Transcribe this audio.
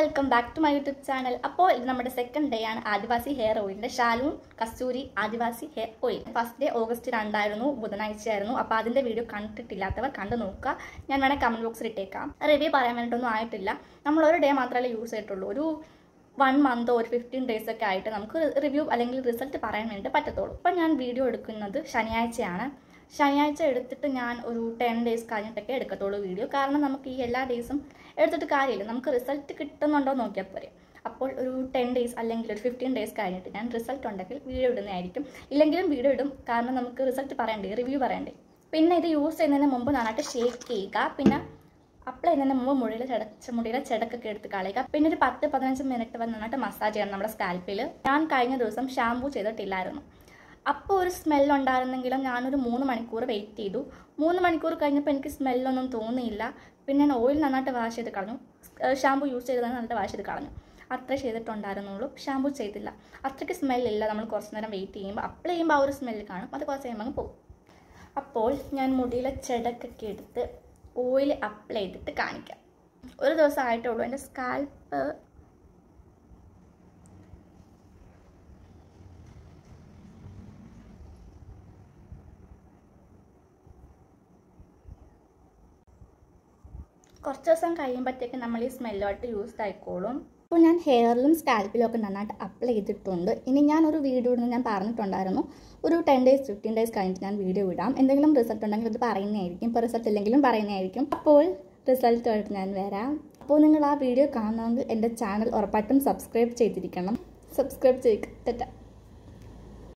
welcome back to my YouTube channel അപ്പോൾ ഇത് നമ്മുടെ സെക്കൻഡ് ഡേ ആണ് ആദിവാസി ഹെയർ ഓയിലിന്റെ ഷാലൂൺ Kasturi Adivasi hair oil first day August രണ്ടായിരുന്നു ബുധനാഴ്ചയായിരുന്നു അപ്പോൾ അതിന്റെ വീഡിയോ കണ്ടിട്ടില്ലാത്തവർ കണ്ടു നോക്കുക ഞാൻ വേണേൽ കമന്റ് ബോക്സിൽ ഇട്ടേക്കാം റിവ്യൂ പറയാൻ വേണ്ടിയിട്ടൊന്നും ആയിട്ടില്ല നമ്മൾ ഒരു ഡേ മാത്രമല്ലേ യൂസ് ചെയ്തിട്ടുള്ളൂ ഒരു വൺ മന്തോ ഒരു ഫിഫ്റ്റീൻ ഡേയ്സ് ഒക്കെ ആയിട്ട് നമുക്ക് റിവ്യൂ അല്ലെങ്കിൽ റിസൾട്ട് പറയാൻ വേണ്ടി പറ്റത്തുള്ളൂ ഇപ്പം ഞാൻ വീഡിയോ എടുക്കുന്നത് ശനിയാഴ്ചയാണ് ശനിയാഴ്ച എടുത്തിട്ട് ഞാൻ ഒരു ടെൻ ഡേയ്സ് കഴിഞ്ഞിട്ടൊക്കെ എടുക്കത്തുള്ളൂ വീഡിയോ കാരണം നമുക്ക് ഈ എല്ലാ ഡേയ്സും എടുത്തിട്ട് കാര്യമില്ല നമുക്ക് റിസൾട്ട് കിട്ടുന്നുണ്ടോ എന്ന് നോക്കിയാൽ പോരെ അപ്പോൾ ഒരു ടെൻ ഡേയ്സ് അല്ലെങ്കിൽ ഒരു ഫിഫ്റ്റീൻ ഡേയ്സ് കഴിഞ്ഞിട്ട് ഞാൻ റിസൾട്ട് ഉണ്ടെങ്കിൽ വീഡിയോ ഇടുന്നതായിരിക്കും ഇല്ലെങ്കിലും വീഡിയോ ഇടും കാരണം നമുക്ക് റിസൾട്ട് പറയണ്ടേ റിവ്യൂ പറയണ്ടേ പിന്നെ ഇത് യൂസ് ചെയ്യുന്നതിന് മുമ്പ് നന്നായിട്ട് ഷേക്ക് ചെയ്യുക പിന്നെ അപ്ലൈ ചെയ്യുന്നതിന് മുമ്പ് മുടിയിലെ ചെട മുടിയിലെ ചെടക്കൊക്കെ എടുത്ത് കളയുക പിന്നെ ഒരു പത്ത് പതിനഞ്ച് മിനിറ്റ് വരെ നന്നായിട്ട് മസാജ് ചെയ്യണം നമ്മുടെ സ്കാൽപ്പിൽ ഞാൻ കഴിഞ്ഞ ദിവസം ഷാമ്പൂ ചെയ്തിട്ടില്ലായിരുന്നു അപ്പോൾ ഒരു സ്മെൽ ഉണ്ടായിരുന്നെങ്കിലും ഞാനൊരു മൂന്ന് മണിക്കൂർ വെയിറ്റ് ചെയ്തു മൂന്ന് മണിക്കൂർ കഴിഞ്ഞപ്പോൾ എനിക്ക് സ്മെല്ലൊന്നും തോന്നിയില്ല പിന്നെ ഞാൻ ഓയിൽ നന്നായിട്ട് വാഷ് ചെയ്ത് കളഞ്ഞു ഷാമ്പൂ യൂസ് ചെയ്തത് നന്നായിട്ട് വാഷ് ചെയ്ത് കളഞ്ഞു അത്ര ചെയ്തിട്ടുണ്ടായിരുന്നുള്ളൂ ഷാമ്പൂ ചെയ്തില്ല അത്രയ്ക്ക് സ്മെല്ലില്ല നമ്മൾ കുറച്ച് നേരം വെയിറ്റ് ചെയ്യുമ്പോൾ അപ്ലൈ ചെയ്യുമ്പോൾ ആ ഒരു സ്മെല്ല് കാണും അത് കുറച്ച് കഴിയുമ്പോൾ അങ്ങ് പോകും അപ്പോൾ ഞാൻ മുടിയിലെ ചെടക്കൊക്കെ എടുത്ത് ഓയിൽ അപ്ലൈ ചെയ്തിട്ട് കാണിക്കാം ഒരു ദിവസം ആയിട്ടുള്ളൂ എൻ്റെ സ്കാൽപ്പ് കുറച്ച് ദിവസം കഴിയുമ്പോഴത്തേക്ക് നമ്മൾ ഈ സ്മെല്ലുമായിട്ട് യൂസ്ഡ് ആയിക്കോളും അപ്പോൾ ഞാൻ ഹെയറിലും സ്കാൽപ്പിലും ഒക്കെ നന്നായിട്ട് അപ്ലൈ ചെയ്തിട്ടുണ്ട് ഇനി ഞാൻ ഒരു വീഡിയോ ഇടുന്നു ഞാൻ പറഞ്ഞിട്ടുണ്ടായിരുന്നു ഒരു ടെൻ ഡേയ്സ് ഫിഫ്റ്റീൻ ഡേയ്സ് കഴിഞ്ഞിട്ട് ഞാൻ വീഡിയോ ഇടാം എന്തെങ്കിലും റിസൾട്ട് ഉണ്ടെങ്കിൽ അത് പറയുന്നതായിരിക്കും ഇപ്പോൾ റിസൾട്ട് ഇല്ലെങ്കിലും പറയുന്നതായിരിക്കും അപ്പോൾ റിസൾട്ടുമായിട്ട് ഞാൻ വരാം അപ്പോൾ നിങ്ങൾ ആ വീഡിയോ കാണണമെങ്കിൽ എൻ്റെ ചാനൽ ഉറപ്പായിട്ടും സബ്സ്ക്രൈബ് ചെയ്തിരിക്കണം സബ്സ്ക്രൈബ് ചെയ്യുക തെറ്റാ